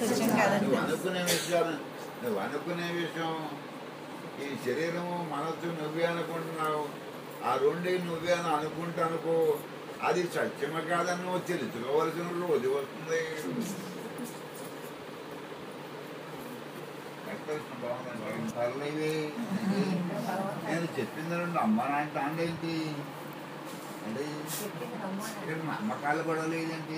సత్యం కాదండి నువ్వు అనుకునే విషయాలు నువ్వు అనుకునే విషయం ఈ శరీరము మనస్సు నువ్వే అనుకుంటున్నావు ఆ రెండే నువ్వే అని అనుకుంటా అనుకో అది సత్యమ కాదని నువ్వు తెలుసుకోవలసిన రోజు వస్తుంది ఎక్కడ బాగుంది పర్లేదు నేను చెప్పింది రెండు అమ్మ నాయన తాండేంటి అంటే ఇక్కడ నమ్మకాలు కూడా లేదేంటి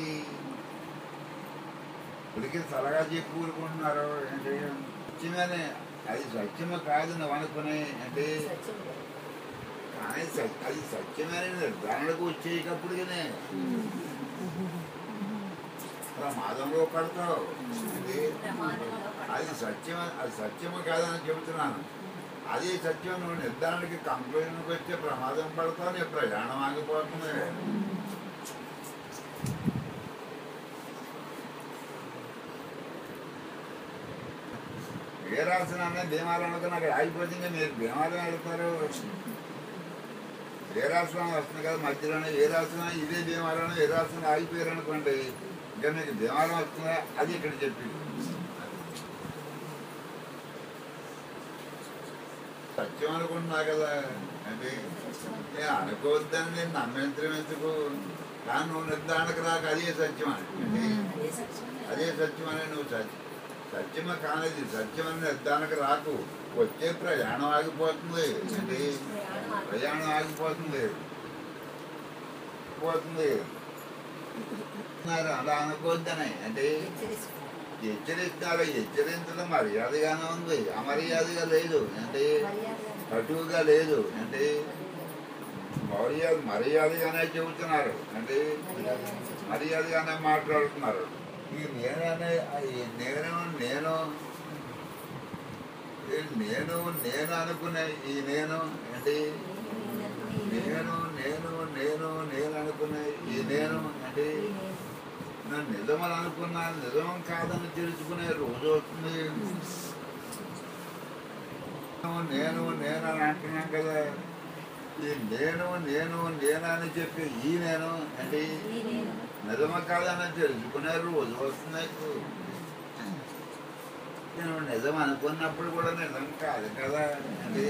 ఇప్పటికీ సలహా చెప్పి ఊరుకుంటున్నారు అంటే సత్యమనే అది సత్యము కాదు నువ్వు అనుకునే అంటే కానీ సత్- అది సత్యమైన నిర్ధారణకు వచ్చేటప్పటికనే ప్రమాదంలో పడతావు అంటే అది సత్యం అది సత్యము కాదని చెబుతున్నాను అదే సత్యం నువ్వు నిర్ధారణకి కంక్లూజన్కి వచ్చే ప్రమాదం పడతావు నీ ప్రయాణం ఆగిపోతుంది ఏ రాసిన భీమారం అనుకుని అక్కడ ఆగిపోతే ఇంకా మీరు భీమారం వెళ్తారు ఏ రాష్ట్రం వస్తుంది కదా మధ్యలోనే ఏ రాష్ట్రం ఇదే భీమారం ఏ రాష్ట్రం ఆగిపోయారు అనుకోండి ఇంకా మీకు భీమారం వస్తుందా అది ఇక్కడ చెప్పి సత్యం అనుకుంటున్నా కదా అంటే నేను అనుకోవద్దని నేను నమ్మించడం ఎందుకు కానీ నువ్వు నిర్ధారణకు రాక అదే సత్యం అని అంటే అదే సత్యం అని నువ్వు సత్యం సత్యమ కానిది సత్యం అని నిర్ధారణకు రాకు వచ్చే ప్రయాణం ఆగిపోతుంది అంటే ప్రయాణం ఆగిపోతుంది పోతుంది అలా అనుకోవద్దని అంటే హెచ్చరిస్తారు హెచ్చరించడం మర్యాదగానే ఉంది అమర్యాదగా లేదు అంటే కటువుగా లేదు అంటే మర్యాద మర్యాదగానే చెబుతున్నారు అంటే మర్యాదగానే మాట్లాడుతున్నారు ఈ నేననే ఈ నేను నేను ఈ నేను నేను అనుకునే ఈ నేను అంటే నేను నేను నేను నేను అనుకునే ఈ నేను అంటే నన్ను నిజమని అనుకున్నా నిజం కాదని తెలుసుకునే రోజు వస్తుంది నేను నేను అని అంటున్నాం కదా ఈ నేను నేను నేను అని చెప్పి ఈ నేను అంటే నిజమ కాదని తెలుసుకునే రోజు వస్తున్నాయి నేను నిజం అనుకున్నప్పుడు కూడా నిజం కాదు కదా అంటే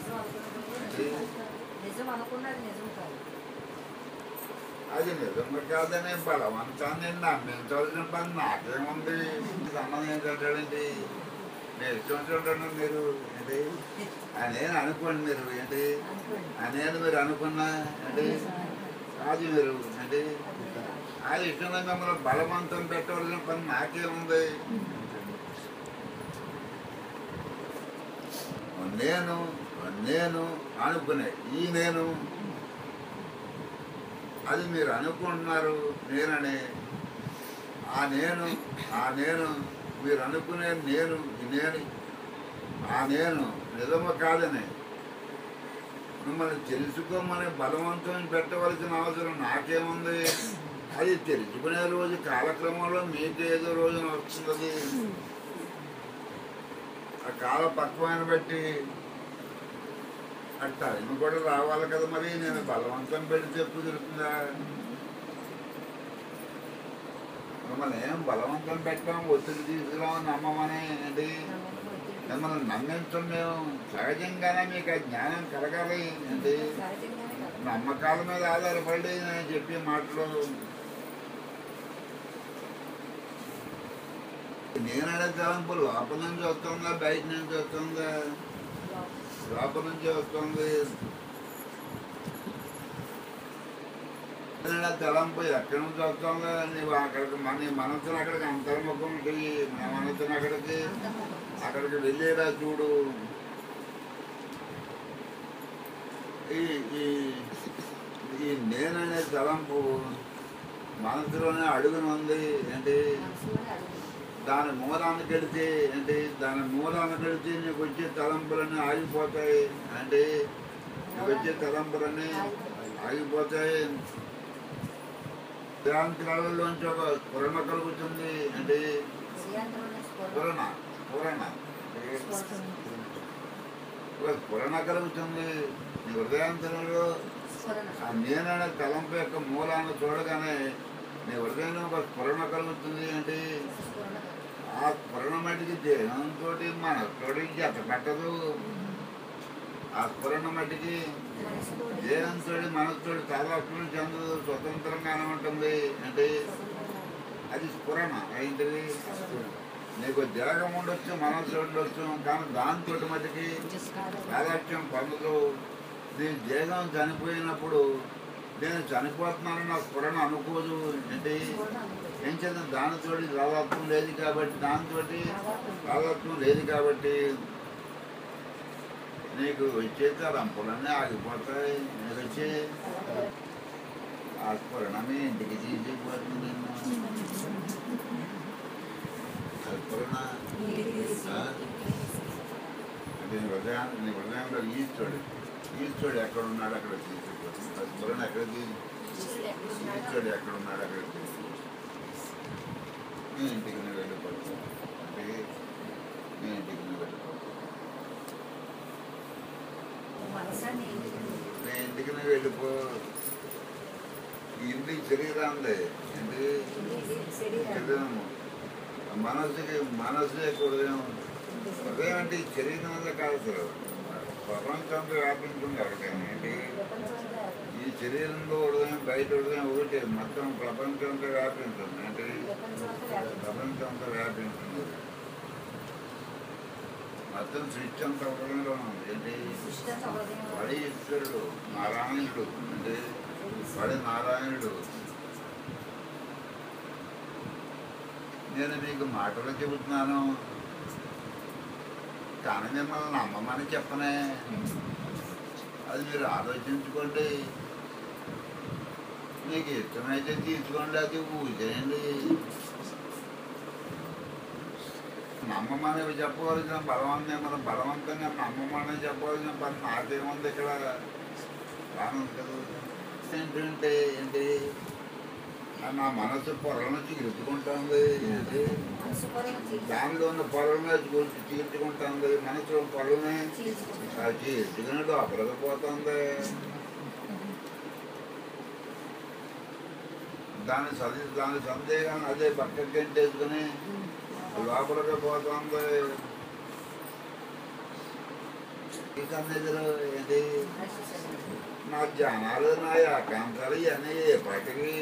నిజం అనుకున్నది నిజం కాదు అది నిజం కాదనే బలవంతాన్ని నమ్మించవలసిన పని నాకేముంది సంబంధం ఏంటంటే నేను ఇష్టం చూడండి మీరు ఏంటి నేను అనుకోండి మీరు ఏంటి అనేది మీరు అనుకున్నా అంటే కాదు మీరు అంటే అది ఇష్టంగా మిమ్మల్ని బలవంతం పెట్టవలసిన పని నాకేముంది నేను నేను అనుకునే ఈ నేను అది మీరు అనుకుంటున్నారు నేననే ఆ నేను ఆ నేను మీరు అనుకునే నేను ఈ నేను ఆ నేను నిజము కాదని మిమ్మల్ని తెలుసుకోమని బలవంతం పెట్టవలసిన అవసరం నాకేముంది అది తెలుసుకునే రోజు కాలక్రమంలో మీకు ఏదో రోజున వస్తుంది ఆ కాల పక్వాన్ని బట్టి ఆ టైం కూడా రావాలి కదా మరి నేను బలవంతం పెడితే కుదురుతుందా మిమ్మల్ని ఏం బలవంతం పెట్టాం ఒత్తిడి తీసుకురామని నమ్మమని ఏంటి మిమ్మల్ని నమ్మించం మేము సహజంగానే మీకు ఆ జ్ఞానం కలగాలి ఏంటి సహజంగానే కాదు. నమ్మకాల మీద ఆధారపడి నేను చెప్పే మాటలు నేననే తలంపు లోపల నుంచి వస్తుందా బయట నుంచి వస్తుందా లోపల నుంచి వస్తుంది నేననే తలంపు ఎక్కడి నుంచి వస్తుందా నీవు అక్కడికి మన నీ మనసును అక్కడికి అంతర్ముఖం చెయ్యి మన మనసును అక్కడికి అక్కడికి వెళ్ళేలా చూడు ఈ ఈ ఈ నేననే తలంపు మనసులోనే అడుగునుంది అంటే మనసులోనే అడుగు. దాని మూలానికి వెళితే అంటే దాని మూలానికి వెళితే నీకు వచ్చే తలంపులన్నీ ఆగిపోతాయి అంటే నీకు వచ్చే తలంపులన్నీ ఆగిపోతాయి శాంతిలోంచి ఒక స్ఫురణ కలుగుతుంది అంటే శ్రీయాంధ్రంలో స్ఫురణ. స్ఫురణ స్ఫురణ ఒక స్ఫురణ కలుగుతుంది నీ హృదయాంతరంలో స్ఫురణ. ఆ నేననే తలంపు యొక్క మూలాన్ని చూడగానే నీ హృదయంలో ఒక స్ఫురణ కలుగుతుంది అంటే స్ఫురణ. ఆ దేహంతో మనతోటి జత పెట్టదు ఆ స్ఫురణ మట్టికి మనసుతోటి దేహంతో మనసుతో తాదాత్మ్యం చెందదు స్వతంత్రంగానే ఉంటుంది అంటే అది స్ఫురణ ఏంటిది నీకు దేహం ఉండొచ్చు మనస్సు ఉండొచ్చు కానీ దాంతో మటుకి తాదాత్మ్యం పొందదు నీ దేహం చనిపోయినప్పుడు నేను చనిపోతున్నాను నా స్ఫురణ అనుకోదు ఏంటి ఏం చేద్దాం దానితో తాదాత్మ్యం లేదు కాబట్టి దాంతో తాదాత్మ్యం లేదు కాబట్టి నీకు వచ్చేది ఆ రంపులన్నీ ఆగిపోతాయి నీకు వచ్చి ఆ స్ఫురణమే ఇంటికి తీసుకుపోతుంది నిన్ను ఆ స్ఫురణ ఆ? అది నీ హృదయాన్ని నీ హృదయంలో ఈశ్వరుడు ఈశ్వరుడు ఎక్కడ ఉన్నాడు అక్కడ తీసుకుపోతుంది ఆ స్ఫురణ ఎక్కడ తీ- ఈశ్వరుడు ఎక్కడ ఉన్నాడు అక్కడ తీసుకుపోతుంది నీ ఇంటికి నువ్వు వెళ్ళిపోతావు అంటే నీ ఇంటికి నువ్వు వెళ్ళిపోతావు మనసాన్ని నీ ఇంటికి నువ్వు వెళ్ళిపో ఈ ఇంటికి శరీరాందే ఏంటి శరీరం శరీరము మనసుకి మనసు యొక్క హృదయం హృదయం అంటే ఈ శరీరం వల్ల కాదు అసలు ప్రపంచంతో వ్యాపించింది ఎవరికైనా ఏంటి ప్రపంచంలో ఈ శరీరంలో హృదయం బయట హృదయం ఒకటి మొత్తం ప్రపంచంతో వ్యాపించింది అంటే ప్రపంచంలో ప్రపంచంతో వ్యాపించింది మొత్తం సృష్టి అంతా హృదయంలో ఉంది ఏంటి సృష్టి హృదయం వాడి ఈశ్వరుడు నారాయణుడు అంటే వాడి నారాయణుడు నేను మీకు మాటలు చెబుతున్నాను కానీ మిమ్మల్ని నమ్మమని చెప్పనే అది మీరు ఆలోచించుకోండి మీకు ఇష్టమైతే తీసుకోండి అది ఊసేయండి నమ్మమని చెప్పవలసిన బలవంతం మనం బలవంతంగా నమ్మమని చెప్పవలసిన పని నాకేముంది ఇక్కడ రానుంది కదా ఏంటంటే ఏంటి ఆ నా మనసు పొరలను చీల్చుకుంటుంది ఏంటి మనసు పొరను దానిలో ఉన్న పొరలను చీల్చు- చీల్చుకుంటుంది మనసులో పొరలని చీల్చుకుంటాం అది చీల్చుకుని లోపలికి పోతుంది దాని సది దాని సందేహాన్ని అదే పక్కకి గంటేసుకుని లోపలికి పోతుంది ఈ సన్నిధిలో ఏంటి నా జ్ఞానాలు నా ఆకాంక్షలు ఇవన్నీ ఎప్పటికీ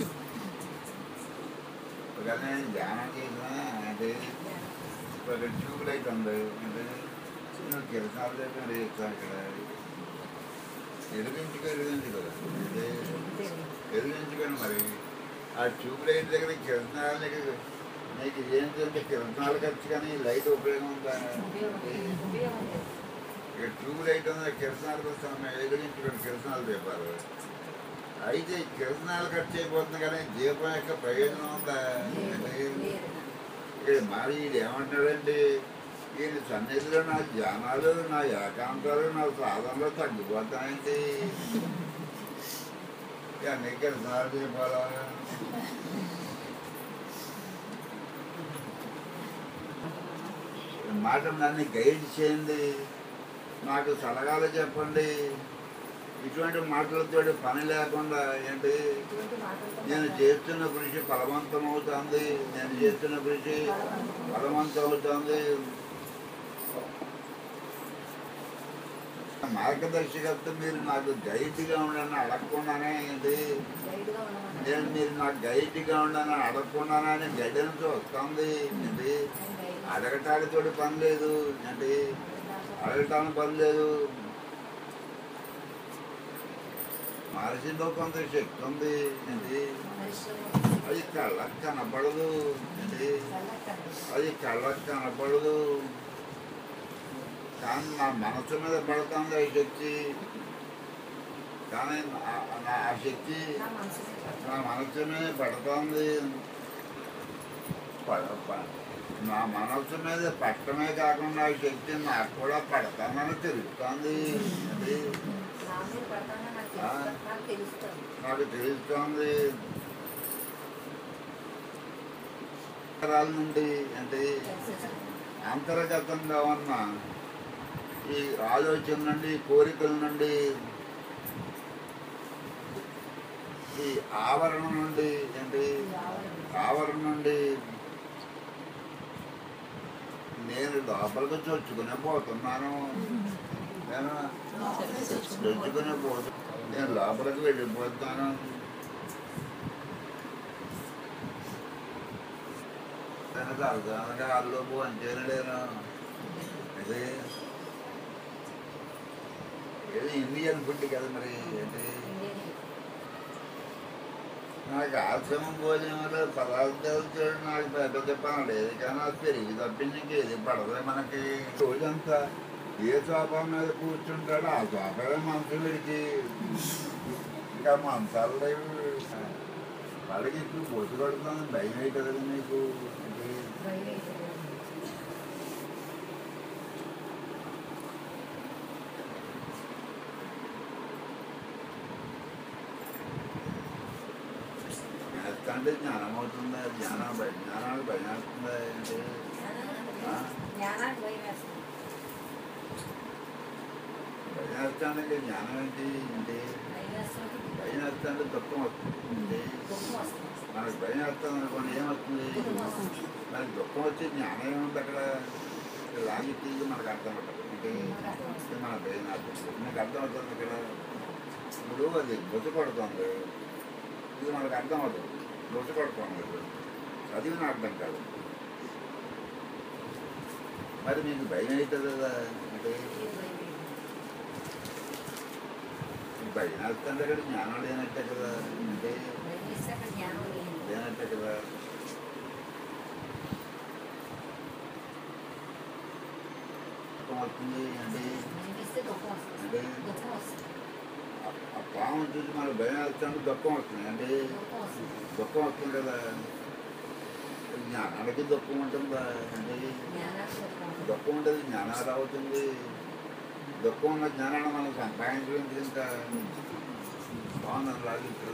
ఒక నేను ధ్యానం చేసిన అంటే ఒక ట్యూబ్ లైట్ ఉంది అంటే నువ్వు కిరసాల దగ్గర చేస్తాను ఇక్కడ ఎదిగించుకో ఎదిగించుకో అంటే ఎదిగించుకోండి మరి ఆ ట్యూబ్ లైట్ దగ్గర కిరసనాలు నీకు నీకు ఏంటంటే కిరసనాలు ఖర్చు కానీ లైట్ ఉపయోగం ఉందా ఉపయోగం లేదు ఇక ట్యూబ్ లైట్ ఉంది కిరసనాలు వస్తాం ఎదిగించుకోండి కిరసనాలు దీపాలు అయితే కిరసనాలు ఖర్చు అయిపోతుంది కానీ దీపం యొక్క ప్రయోజనం ఉందా అంటే లేదు ఇక్కడ మరి ఈడు ఏమంటాడంటే ఈయన సన్నిధిలో నా ధ్యానాలు నా ఏకాంతాలు నా సాధనలో తగ్గిపోతాయండి అన్ని కిరసనాలు దీపాలా ఈ మాట నన్ను గైడ్ చేయండి నాకు సలహాలు చెప్పండి ఇటువంటి మాటలతో పని లేకుండా ఏంటి ఇటువంటి మాటలతో నేను చేస్తున్న కృషి ఫలవంతం అవుతుంది నేను చేస్తున్న కృషి ఫలవంతం అవుతుంది మార్గదర్శకత్వం మీరు నాకు గైడ్గా ఉండని అడగకుండానే ఏంటి గైడ్గా ఉండమన్నారు నేను మీరు నాకు గైడ్గా ఉండని అడగకుండానే గైడెన్స్ వస్తుంది ఏంటి అడగటానితో పని లేదు ఏంటి అడగటానికి పని లేదు మనిషిలో కొంత శక్తి ఉంది ఏంటి అది కళ్ళకు కనపడదు ఏంటి అది కళ్ళకు కనపడదు కానీ నా మనసు మీద పడుతుంది ఆ శక్తి కానీ నా- నా ఆ శక్తి నా మనసు నా మనసు మీద పడుతుంది పడ- ప- నా మనసు మీద పట్టమే కాకుండా ఆ శక్తి నాకు కూడా పడతానని తెలుస్తుంది అది నా మీద పడతానని నాకు ఆ. తెలుస్తుంది నాకు తెలుస్తుంది నాకు తెలుస్తుంది తరాల నుండి అంటే అంతర్గతంగా ఉన్న ఈ ఆలోచన నుండి కోరికల నుండి ఈ ఆవరణ నుండి ఏంటి ఆవరణ నుండి నేను లోపలికి చొచ్చుకునే పోతున్నాను నేను చొచ్చుకునే పోతు నేను లోపలికి వెళ్ళిపోతాను తనకు అర్థంగా వాళ్ళు భోంచేయను నేను అదే ఏది ఇండియన్ ఫుడ్ కదా మరి ఏంటి నాకు ఆశ్రమం భోజనంలో పదార్థాలు చేయడం నాకు పెద్ద చెప్పాను లేదు కానీ అది పెరిగి తప్పించి ఇంకేది పడదు మనకి రోజంతా ఏ సోఫా మీద కూర్చుంటాడో ఆ సోఫాలో మనసు విడిచి ఇంకా మంచాలు లేవు వాళ్ళకి ఇప్పుడు పోసు కొడుతుంది భయం అవుతుంది మీకు అంటే అంటే జ్ఞానం అవుతుందా జ్ఞానం భయ- జ్ఞానానికి భయం అవుతుందా అంటే ఆ? జ్ఞానానికి భయం వేస్తుంది భయం వేస్తానికి జ్ఞానం ఏంటి అంటే భయం వేస్తుంది భయం వేస్తాంటే దుఃఖం వస్తుంది అంటే దుఃఖం వస్తుంది మనకు భయం వేస్తాం అనుకోండి ఏమవుతుంది దుఃఖం వస్తుంది మనకి దుఃఖం వచ్చి జ్ఞానం ఏముంది అక్కడ లాజిక్ ఇది మనకు అర్థం అవుతుంది అంటే ఇది మన భయం అర్థం మీకు అర్థం అవుతుంది ఇక్కడ ఇప్పుడు అది బొచ్చు కొడుతుంది ఇది మనకు అర్థం అవుతుంది బొచ్చు కొడుతుంది చదివిన అర్థం కాదు మరి మీకు భయం అవుతుంది కదా అంటే ఈ భయం వేస్తుంటే ఇక్కడ జ్ఞానం లేనట్టే కదా అంటే భయం వేస్తే అక్కడ జ్ఞానం లేదు లేనట్టే కదా దుఃఖం వస్తుంది అంటే భయం వేస్తే దుఃఖం వస్తుంది అంటే దుఃఖం వస్తుంది ఆ- ఆ పాము చూసి మనకు భయం వేస్తుంటే దుఃఖం వస్తుంది అంటే దుఃఖం వస్తుంది దుఃఖం వస్తుంది కదా జ్ఞానానికి దుఃఖం ఉంటుందా అంటే జ్ఞానానికి దుఃఖం ఉంటుంది దుఃఖం ఉంటుంది జ్ఞానాలు అవుతుంది దుఃఖం ఉన్న జ్ఞానాన్ని మనం సంపాదించడం ఇంకా బాగుందని లాగిస్తారు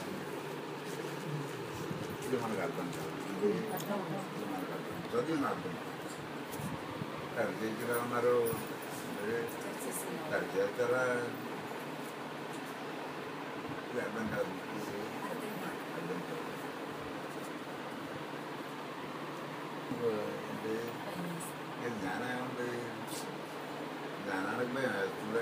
ఇది మనకు అర్థం కాదు ఇది అర్థం ఉంటుంది ఇది మనకు అర్థం చదివిన అర్థం కరిచేసిరా ఉన్నారు అంటే కరి చేస్తారా ఇది అర్థం కాదు ఇది అర్థం కాదు అర్థం కాదు అంటే భయం వేస్తుంది ఇక జ్ఞానం ఏముంది జ్ఞానానికి భయం వేస్తుంది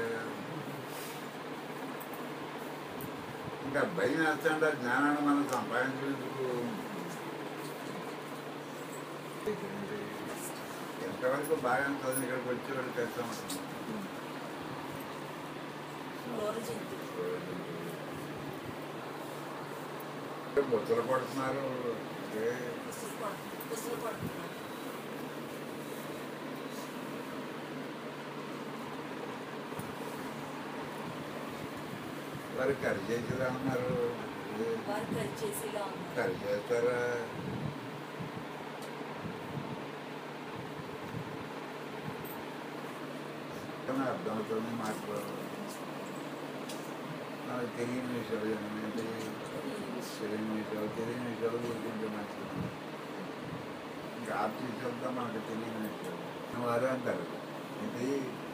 ఇంకా భయం వేస్తుంటే ఆ జ్ఞానాన్ని మనం సంపాదించేందుకు ఎంతవరకు బాగా చదివి ఇక్కడికి వచ్చి వాళ్ళు కష్టం ముచ్చలు పడుతున్నారు అంటే వారు కరి చేసిరా ఉన్నారు ఇది కరి చేస్తారా కానీ అర్థమవుతుంది మాటలు మనకు తెలియని విషయాలు ఏంటంటే తెలియని విషయాలు తెలియని విషయాలు గుర్తుంటే మంచిది ఇంకా ఆప్ చేసేంతా మనకు తెలియని విషయాలు వారు అంటారు ఇది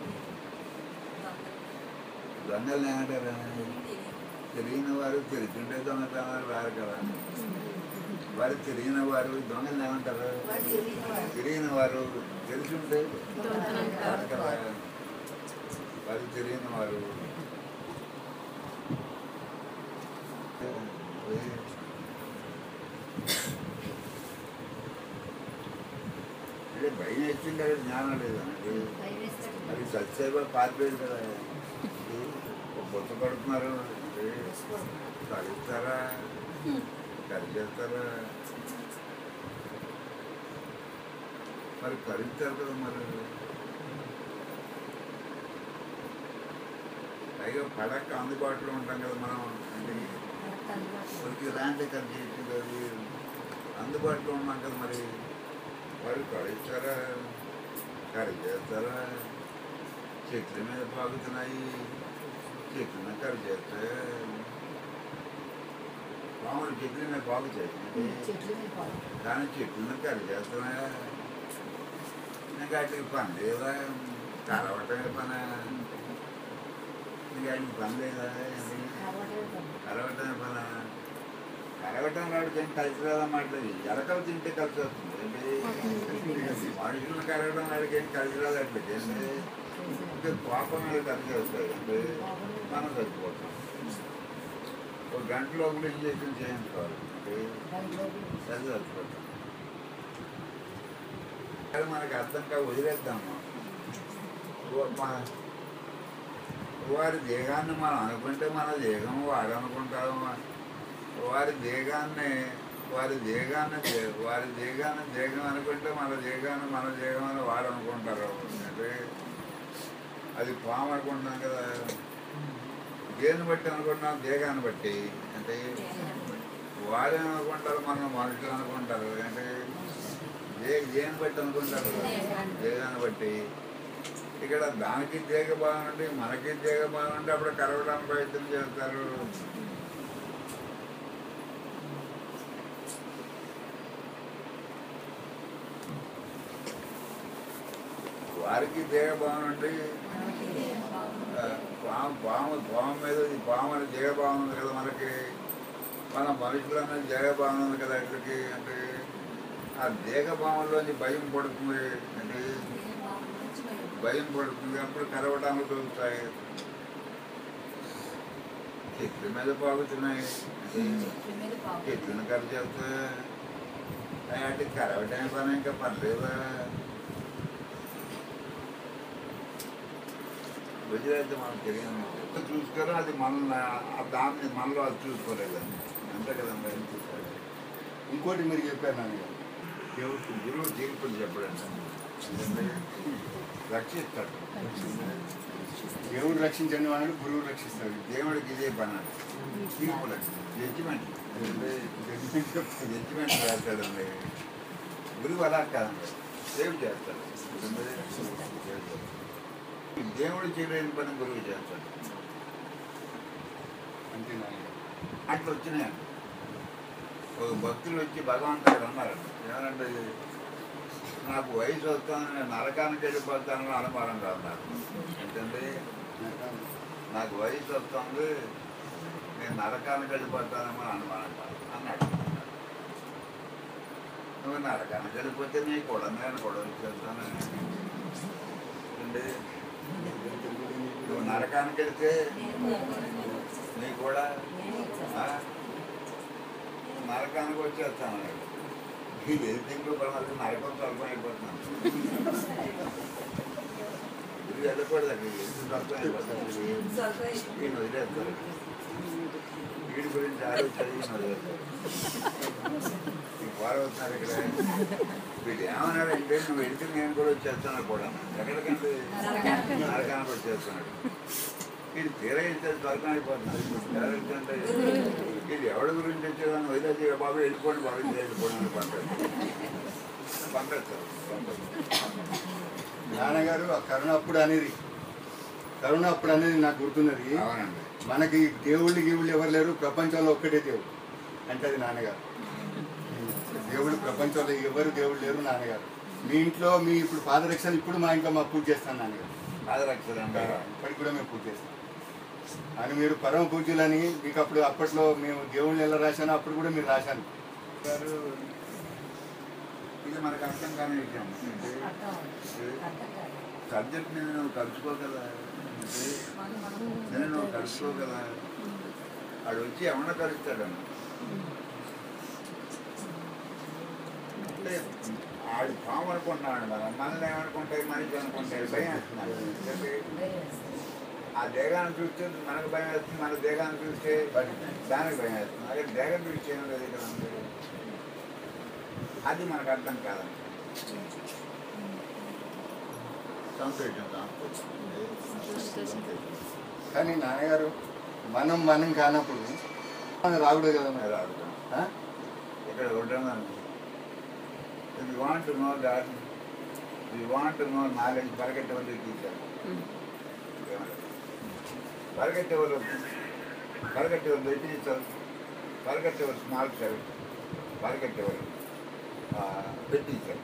దొంగలు ఏమంటారు తెలియని వారు తెలుసుంటే దొంగతనాలు రారు కదా వారు తెలియని వారు దొంగలు ఏమంటారు వాడు తెలియని వాడు. తెలియని వారు తెలుసుంటే దొంగతనం రారు కాదు. కదా వారు తెలియని వారు అంటే భయం వేసింది అక్కడ జ్ఞానం లేదు అంటే భయం వేస్తే అక్కడ అది సత్సేవ పారిపోయింది కదా ఒక బొత్త పడుతున్నారు అంటే కలుస్తారా కలిచేస్తారా మరి కలుస్తారు కదా మరి పైగా పడక అందుబాటులో ఉంటాం కదా మనం అంటే మనకు అందుబాటులో మనకి ఇలాంటి కలిసి అది అందుబాటులో ఉన్నాం కదా మరి వాడు కలుస్తారా కరి చేస్తారా చెట్ల మీద పాగుతున్నాయి చెట్ల మీద కరి చేస్తే పాములు చెట్ల మీద పాగుతాయి చెట్లు మీద పోవాలి కానీ చెట్లను కరి చేస్తున్నాయా ఇంకా వాటికి పని లేదా కరవటమే పని ఇంకా వాటికి పని లేదా ఏంటి? కాబట్టి కరవటమే పని కరవటం రాడికి ఏం కలిసి రాదన్నమాట ఎలకలు తింటే కలిసి వస్తుంది ఏంటి? మనుషులను కలగడం వాడికి ఏం కలిసి రాదు అట్లకి ఏంటి ఇంకా కోపం మీద కలిసి వస్తాయి అంటే మనం చచ్చిపోతాం ఒక గంట లోపల ఇంజక్షన్ చేయించుకోవాలి అంటే చలి చచ్చిపోతాం అది మనకి అర్థం కా వదిలేద్దాము ఓ- మన- వారి దేహాన్ని మనం అనుకుంటే మన దేహం వాడు అనుకుంటాము వారి దేహాన్ని వారి దేహాన్ని దే- వారి దేహాన్ని దేహం అనుకుంటే మన దేహాన్ని మన దేహం అని వాడు అనుకుంటారు అంటే అది పాము అనుకుంటున్నాం కదా దేన్ని బట్టి అనుకుంటున్నాం దేహాన్ని బట్టి అంటే వాడే అనుకుంటారు మనం మనుషులు అనుకుంటారు అంటే దే దేని బట్టి అనుకుంటారు దేహాన్ని బట్టి ఇక్కడ దానికి దేగ బాగుండి మనకి దేగ బాగుండి అప్పుడు కలవడానికి ప్రయత్నం చేస్తారు వారికి దేగ బాగుండి ఆ, పాము పాము పాము మీద ఈ పాము అని దేగ బాగుంది కదా మనకి మన మనుషులు అనేది దేగ బాగుంది కదా ఇక్కడికి అంటే ఆ దేగ భావంలోని భయం పడుతుంది అంటే భయం పడుతుంది అప్పుడు కరవడానికి దొరుకుతాయి చెట్ల మీద పాగుతున్నాయి చెట్లను కరిచేస్తే వాటి కరవటమే పని ఇంకా పర్లేదా వదిలేస్తే మనం తెలియదు చూసుకోరు అది మన ఆ దాన్ని మనలో అది చూసుకోలేదండి అంతే కదండి ఇంకోటి మీరు చెప్పారు నాన్నగారు దేవుడు గురువు తీర్పులు చెప్పడండి ఎందుకంటే రక్షిస్తాడు దేవుడు రక్షించండి వాడు గురువు రక్షిస్తాడు దేవుడికి ఇదే పని అండి తీర్పులు జడ్జిమెంట్ జడ్జిమెంట్ చేస్తాడండి గురువు అలా కాదండి సేవ్ చేస్తాడు దేవుడు చేయలేని పని గురువు చేస్తాడు అంతే నాన్నగారు అట్లా వచ్చినాయండి ఒక భక్తులు వచ్చి భగవంతుడు అన్నారండి ఏమనంటే నాకు వయసు వస్తాను నేను నరకానికి వెళ్ళిపోతాను అనుమానం అన్నారు ఏంటంటే నాకు వయసు వస్తుంది నేను నరకానికి వెళ్ళిపోతానేమో అనుమానం కాదు అన్నాడు నువ్వు నరకానికి వెళ్ళిపోతే నీ కూడా నేను కూడా వచ్చేస్తాను ఏంటి? నువ్వు నరకానికి వెళ్తే నీ కూడా ఆ? నరకానికి వచ్చేస్తాను అన్నాడు. ఈ వెళ్తింగ్ పడమని నరకం స్వల్పం అయిపోతున్నాను ఇది వెళ్ళకూడదు అక్కడ వెళ్తే స్వల్పం అయిపోతుంది ఈయన వదిలేస్తారు వీడి గురించి ఆలోచించాలి ఈయన వదిలేస్తారు ఈ పారవుతున్నారు ఇక్కడ వీడు ఏమన్నాడంటే నువ్వు వెళ్తే నేను కూడా వచ్చేస్తాను కూడా ఎక్కడికంటే నరకానికి వచ్చేస్తున్నాడు ఇది తీరా ఇస్తే స్వర్గం అయిపోతున్నాడు ఎవరంటే ఇది ఎవరి గురించి వచ్చేదాన్ని వదిలేసి బాబు వెళ్ళిపోండి బాబు ఇది వెళ్ళిపోండి అని పంపేస్తారు పంపేస్తారు పంపేస్తారు నాన్నగారు ఆ కరుణ అప్పుడు అనేది కరుణ అప్పుడు అనేది నాకు గుర్తున్నది అవునండి మనకి దేవుళ్ళు గీవుళ్ళు ఎవరు లేరు ప్రపంచంలో ఒక్కటే దేవుడు అంటే అది నాన్నగారు దేవుడు ప్రపంచంలో ఎవరు దేవుడు లేరు నాన్నగారు మీ ఇంట్లో మీ ఇప్పుడు పాదరక్షలు ఇప్పుడు మా ఇంట్లో మా పూజ చేస్తాను నాన్నగారు పాదరక్షలండి ఇప్పటికి కూడా మేము పూజ చేస్తాం అని మీరు పరమ పూజ్యులని మీకు అప్పుడు అప్పట్లో మేము దేవుళ్ళు ఎలా రాశానో అప్పుడు కూడా మీరు రాశాను గారు ఇది మనకు అర్థం కాని విషయం అంటే సబ్జెక్ట్ మీద నువ్వు కలుసుకో కదా అంటే నేను నువ్వు కలుసుకో కదా ఆడు వచ్చి ఎవరిన కలుస్తాడన్న అంటే ఆడు పాము అనుకుంటున్నాడు కదా మనల్ని ఏమనుకుంటాయి మనిషి అనుకుంటాయి భయం వేస్తున్నాడు ఎందుకంటే ఆ దేగాన్ని చూస్తే మనకు భయం వేస్తుంది మన దేగాన్ని చూస్తే దానికి భయం వేస్తుంది అదే దేగం చూస్తే ఏం లేదు ఇక్కడ ఉంది. అది మనకు అర్థం కాదండి సంతోషం సంతోషం కానీ నాన్నగారు మనం మనం కానప్పుడు మనం రాకూడదు కదా మరి. రాదు ఆ? ఇక్కడ ఉంటుందండి we want to know that we want to know knowledge పరిగెట్టవల్లి టీచర్ పరిగెట్టేవాళ్ళు పరిగెట్టేవాళ్ళు టీచర్ పరిగెట్టేవాళ్ళు స్మాల్ సెల్ పరిగెట్టేవాళ్ళు టీచర్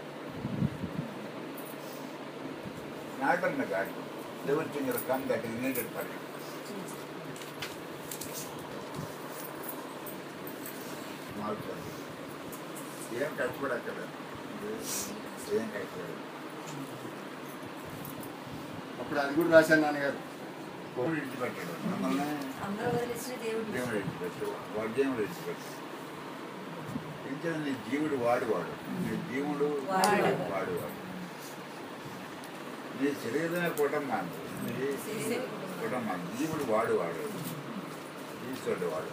నాటన్న గాడి everything come that is needed for you small cell ఏం కష్టపడక్కర్లేదు ఏం కష్టపడదు అప్పుడు అది కూడా రాశాను నాన్నగారు దేవుడు విడిచిపెట్టాడు మిమ్మల్ని అందరూ వదిలేసిన దేవుడు దేవుడు విడిచిపెట్టాడు వాడు దేవుడు విడిచిపెట్టాడు ఇంకా నీ జీవుడు వాడు వాడు నీ జీవుడు వాడు. వాడు వాడు నీ శరీరమే కుటుంబాన్ని నీ కుటుంబాన్ని జీవుడు వాడు వాడు ఈశ్వరుడు వాడు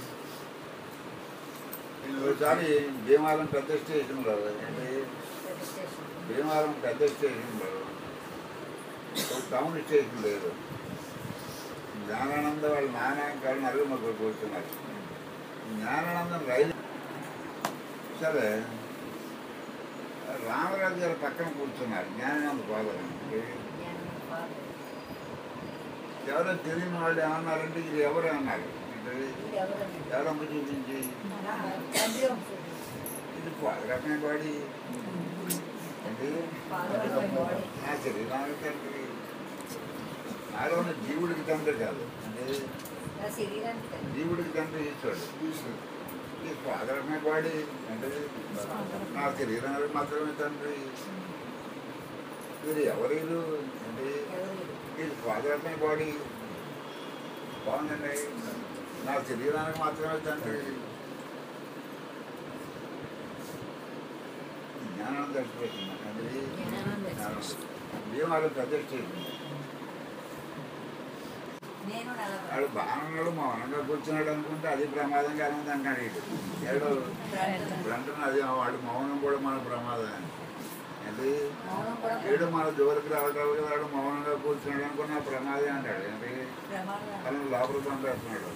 ఒకసారి భీమాలం పెద్ద స్టేషన్లో ఏంటి భీమవరం పెద్ద స్టేషన్లో ఒక టౌన్ స్టేషన్ లేదు జ్ఞానానంద వాళ్ళ నాన్న కాళ్ళు నలుగురు ముగ్గురు కూర్చున్నారు జ్ఞానానందం రైలు సరే రామరాజు గారి పక్కన కూర్చున్నారు జ్ఞానానంద ఫాదర్ ఎవరో తెలియని వాళ్ళు ఏమన్నారంటే ఇది ఎవరు అన్నారు అంటే ఎవరమ్మ చూపించి ఇది రకమైన బాడీ అంటే నా శరీరానికి తండ్రి నాలోని జీవుడికి తండ్రి కాదు అంటే జీవుడికి తండ్రి ఈశ్వరుడు ఈ పాదరమే బాడీ అంటే నా శరీరానికి మాత్రమే తండ్రి వీరు ఎవరు అంటే ఇది పాదరమే బాడీ బాగుందండి నా శరీరానికి మాత్రమే తండ్రి జ్ఞానం దర్శపెట్టింది అంటే జ్ఞానం భీమాలు పెద్ద స్టేషన్ నేను వాడు బాగున్నాడు మౌనంగా కూర్చున్నాడు అనుకుంటే అది ప్రమాదంగా ఉంది అంటాడు వీడు ఏడు అంటున్నా అది వాడు మౌనం కూడా మన ప్రమాదం అంటే మౌనం కూడా ఏడు మన జోలికి రావటాలు కదా వాడు మౌనంగా కూర్చున్నాడు అనుకున్న ప్రమాదం అంటాడు అంటే ప్రమాదం తను లోపల పంపేస్తున్నాడు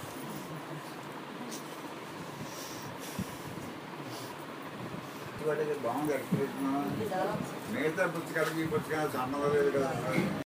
వాటికి బాగుంది ఎక్స్ప్రెషన్ మిగతా పుస్తకాలకి ఈ పుస్తకాలు సంబంధం లేదు కదా